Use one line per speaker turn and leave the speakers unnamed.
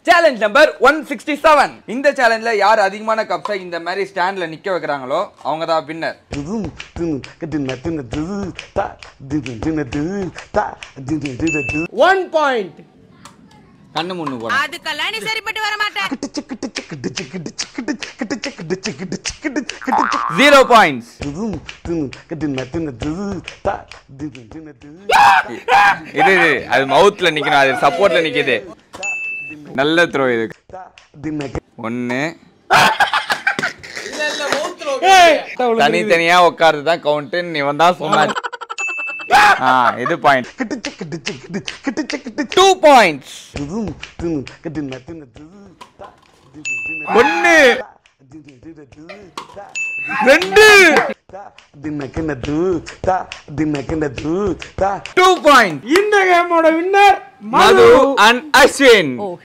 challenge number one sixty seven இந்த சேலஞ்ச்ல யார் அதிகமான கப்ஸை இந்த மாதிரி ஸ்டாண்ட்ல நிக்க வைக்கிறாங்களோ அவங்க தான் வின்னர்
ஒன் பாயிண்ட்
கண்ணு முன்னு போன
அதுக்கெல்லாம் நீ சரிப்பட்டு வர மாட்டேன்
ஜீரோ பாயிண்ட்ஸ் இது இது அது மவுத்ல நிக்கணும் அது சப்போர்ட்ல நிக்குது நல்ல த்ரோ இது ஒன்னு தனித்தனியா உட்கார்ந்து தான் கவுண்ட் இவன் தான் சொன்னான் ஆ இது பாயிண்ட் டூ பாயிண்ட்ஸ் ஒன்னு ரெண்டு டூ பாயிண்ட்
இந்த கேமோட வின்னர்
மது அண்ட் அஸ்வின்